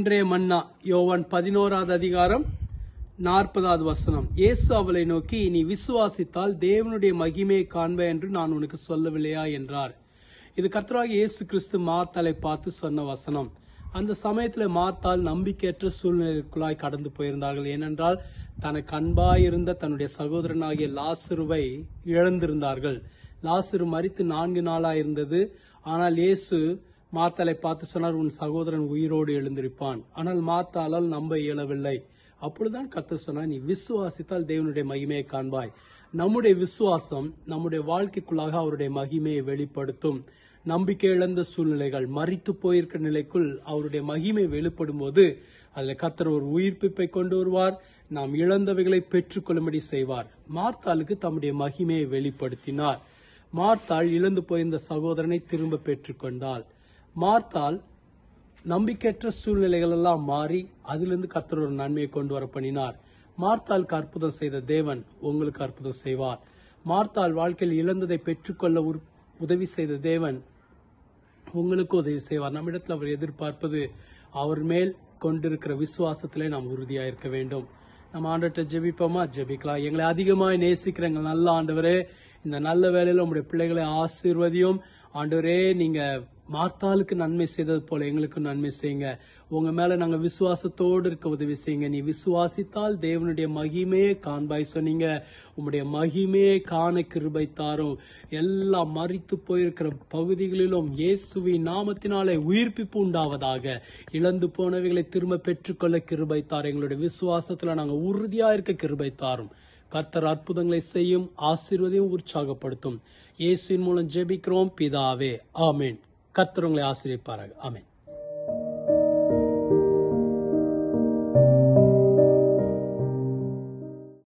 அன்றைய மன்னா யோவான் பதினோராவது அதிகாரம் நாற்பதாவது வசனம் இயேசு அவளை நோக்கி நீ விசுவாசித்தால் தேவனுடைய மகிமையை காண்ப என்று நான் உனக்கு சொல்லவில்லையா என்றார் இது கர்த்தராக இயேசு கிறிஸ்து மாத்தாளை பார்த்து சொன்ன வசனம் அந்த சமயத்துல மாத்தாள் நம்பிக்கையற்ற சூழ்நிலைக்குள்ளாய் கடந்து போயிருந்தார்கள் ஏனென்றால் தனக்கு அன்பாயிருந்த தன்னுடைய சகோதரனாகிய லாசுருவை இழந்திருந்தார்கள் லாசுரு மரித்து நான்கு நாளா இருந்தது ஆனால் இயேசு மாத்தாளை பார்த்து சொன்னார் உன் சகோதரன் உயிரோடு எழுந்திருப்பான் ஆனால் மாத்தாளால் நம்ப இயலவில்லை அப்பொழுதுதான் கர்த்தர் சொன்னார் நீ விசுவாசித்தால் தேவனுடைய மகிமையை காண்பாய் நம்முடைய விசுவாசம் நம்முடைய வாழ்க்கைக்குள்ளாக அவருடைய மகிமையை வெளிப்படுத்தும் நம்பிக்கை இழந்த சூழ்நிலைகள் மறித்து போயிருக்கிற நிலைக்குள் அவருடைய மகிமை வெளிப்படும் போது அதில் கர்த்தர் ஒரு உயிர்ப்பிப்பை கொண்டு வருவார் நாம் இழந்தவைகளை பெற்றுக்கொள்ளும்படி செய்வார் மார்த்தாளுக்கு தம்முடைய மகிமையை வெளிப்படுத்தினார் மார்த்தாள் இழந்து போயிருந்த சகோதரனை திரும்ப பெற்றுக்கொண்டாள் மார்த்தாள் நம்பிக்கையற்ற சூழ்நிலைகள் எல்லாம் மாறி அதிலிருந்து கர்த்தர் ஒரு நன்மையை கொண்டு வர பண்ணினார் மார்த்தாளுக்கு அற்புதம் செய்த தேவன் உங்களுக்கு அற்புதம் செய்வார் மார்த்தாள் வாழ்க்கையில் இழந்ததை பெற்றுக்கொள்ள உரு- உதவி செய்த தேவன் உங்களுக்கு உதவி செய்வார் நம்மிடத்தில் அவர் எதிர்பார்ப்பது அவர் மேல் கொண்டிருக்கிற விசுவாசத்திலே நாம் உறுதியா இருக்க வேண்டும் நம்ம ஆண்டவர்கிட்ட ஜெபிப்போமா ஜெபிக்கலாம் எங்களை அதிகமாய் நேசிக்கிற எங்கள் நல்ல ஆண்டவரே இந்த நல்ல வேலையில உங்களுடைய பிள்ளைகளை ஆசீர்வதியும் ஆண்டவரே நீங்க மார்த்தாளுக்கு நன்மை செய்தது போல எங்களுக்கு நன்மை செய்யுங்க உங்க மேல நாங்க விசுவாசத்தோடு இருக்க உதவி செய்யுங்க நீ விசுவாசித்தால் தேவனுடைய மகிமையை காண்பாய் சொன்னீங்க உம்முடைய மகிமையை காண கிருபை தாரும் எல்லா மறித்து போயிருக்கிற பகுதிகளிலும் இயேசுவின் நாமத்தினாலே உயிர்ப்பிப்பு உண்டாவதாக இழந்து போனவைகளை திரும்ப பெற்றுக்கொள்ள கிருபை தாரும் எங்களுடைய விசுவாசத்துல நாங்க உறுதியா இருக்க கிருபை தாரும் கர்த்தர் அற்புதங்களை செய்யும் ஆசீர்வதையும் உற்சாகப்படுத்தும் இயேசுவின் மூலம் ஜெபிக்கிறோம் பிதாவே ஆமென் கர்த்தர் உங்களை ஆசீர்வதிப்பாராக ஆமென்